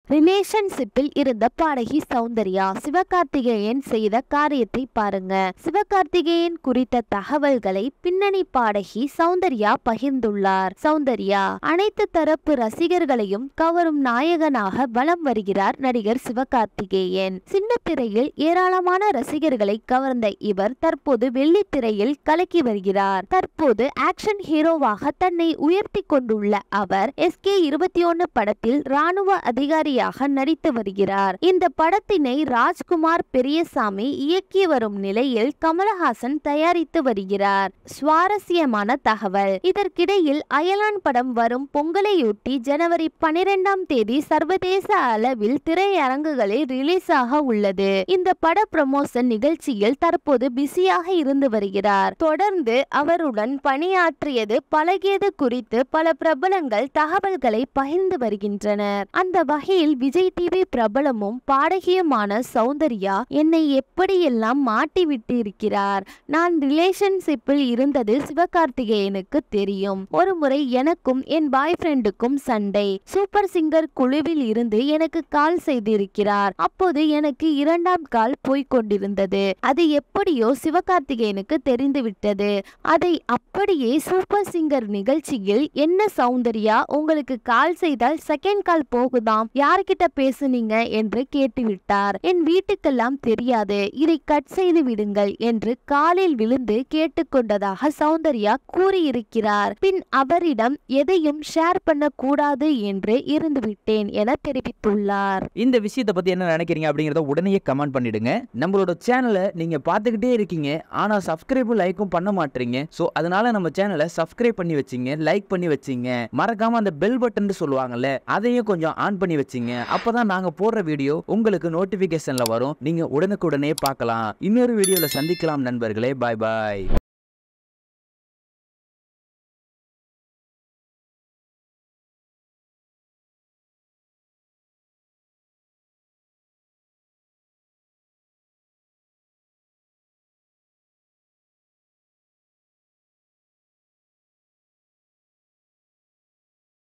ரிலேஷன்ஷிப்பில் இருந்த பாடகி சௌந்தர்யா சிவகார்த்திகேயன் செய்த காரியத்தை பாருங்க சிவகார்த்திகேயன் குறித்த தகவல்களை பின்னணி பாடகி சௌந்தர்யா பகிர்ந்துள்ளார் சௌந்தர்யா அனைத்து தரப்பு ரசிகர்களையும் கவரும் நாயகனாக வலம் வருகிறார் நடிகர் சிவகார்த்திகேயன் சின்ன திரையில் ஏராளமான ரசிகர்களை கவர்ந்த இவர் தற்போது வெள்ளித்திரையில் கலக்கி வருகிறார் தற்போது ஆக்ஷன் ஹீரோவாக தன்னை உயர்த்தி கொண்டுள்ள அவர் எஸ்கே இருபத்தி ஒன்னு படத்தில் ராணுவ அதிகாரியாக நடித்து வருகிறார் இந்த படத்தினை ராஜ்குமார் பெரியசாமி இயக்கி வரும் நிலையில் கமலஹாசன் தயாரித்து வருகிறார் சுவாரஸ்யமான தகவல் இதற்கிடையில் அயலான் படம் வரும் பொங்கலையொட்டி ஜனவரி பனிரெண்டாம் தேதி சர்வதேச அளவில் திரையரங்குகளில் ரிலீஸ் ஆக உள்ளது இந்த பட ப்ரமோஷன் நிகழ்ச்சியில் தற்போது பிஸியாக இருந்து வருகிறார் தொடர்ந்து அவருடன் பணியாற்றியது பழகியது குறித்து பல பிரபலங்கள் தகவல்களை பகிர்ந்து வருகின்றனர் அந்த வகையில் விஜய் டிவி பிரபலமும் பாடகியுமான சௌந்தர்யா என்னை எப்படியெல்லாம் மாட்டி விட்டிருக்கிறார் நான் ரிலேஷன்ஷிப்பில் இருந்தது சிவகார்த்திகேயனுக்கு தெரியும் ஒரு முறை எனக்கும் என் பாய் ஃப்ரெண்டுக்கும் சண்டை சூப்பர் சிங்கர் குழுவில் இருந்து எனக்கு கால் செய்திருக்கிறார் அப்போது எனக்கு இரண்டாம் கால் போய்க் கொண்டிருந்தது அது எப்படியோ சிவகார்த்திகேயனுக்கு தெரிந்துவிட்டது அதை அப்படியே சூப்பர் சிங்கர் நிகழ்ச்சியில் என்ன சௌந்தர்யா உங்களுக்கு கால் செய்தால் செகண்ட் கால் போகுதாம் யார்கிட்ட பேசுனீங்க என்று கேட்டுவிட்டார் என் வீட்டுக்கெல்லாம் தெரியாது இதை கட் செய்து விடுங்கள் என்று காலில் விழுந்து கேட்டுக்கொண்டதாக சௌந்தர்யா கூறியிருக்கிறார் பின் அவரிடம் எதையும் ஷேர் பண்ண கூடாது என்று இருந்துவிட்டேன் என தெரிவித்துள்ளார் இந்த விஷயத்தை பத்தி என்ன நினைக்கிறீங்க அப்படிங்கறத உடனே கமெண்ட் பண்ணிடுங்க நம்மளோட சேனலை நீங்க பார்த்துக்கிட்டே இருக்கீங்க ஆனா சப்ஸ்கிரைபும் லைக்கும் பண்ண மாட்டீங்க சோ அதனால நம்ம சேனலை சப்ஸ்கிரைப் பண்ணி வச்சிங்க லைக் பண்ணி வச்சிங்க மறக்காம அந்த பெல் பட்டன் சொல்லுவாங்கல்ல அதையும் கொஞ்சம் ஆன் பண்ணி வச்சிங்க அப்பதான் நாங்க போடுற வீடியோ உங்களுக்கு நோட்டிபிகேஷன்ல வரும் நீங்க உடனுக்குடனே பார்க்கலாம் இன்னொரு வீடியோல சந்திக்கலாம் நண்பர்களே பாய் பாய்